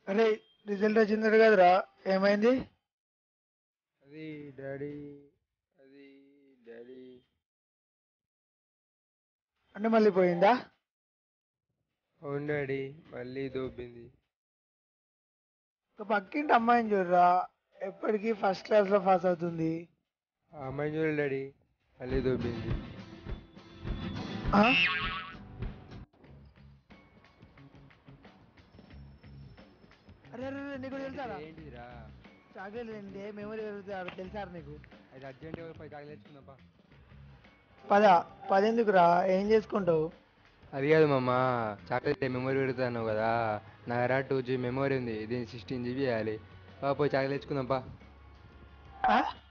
అరే రిజల్ట్ వచ్చింది కదరా ఏమైంది అది డాడీ అది డాడీ అంటే మళ్ళీ పోయిందా అవును డాడీ మళ్ళీ దొబ్బింది ఒక పక్కింటి అమ్మాయిని చూడరా ఎప్పటికీ ఫస్ట్ క్లాస్ లో పాస్ అవుతుంది ఆ అమ్మాయి చూడు డాడీ మళ్ళీ దొబ్బింది ఆ? అరే అరే అరే, నీకు తెలుసారా ఏంటిరా చాక్లెట్ తింటే మెమరీ పెరుగుతారు తెలుసారా నీకు అది అర్జెంట్ పోయి తగలేసుకుందాపా పద పదెందుకురా ఏం చేసుకుంటావు అది కాదు మామ చాక్లెట్ మెమరీ పెడతాను కదా నా దగ్గర టూ జీబీ మెమరీ ఉంది దీన్ని సిక్స్టీన్ జీబీ వేయాలి పా, పోయి చాక్లెట్ తెచ్చుకుందాం పా ఆ?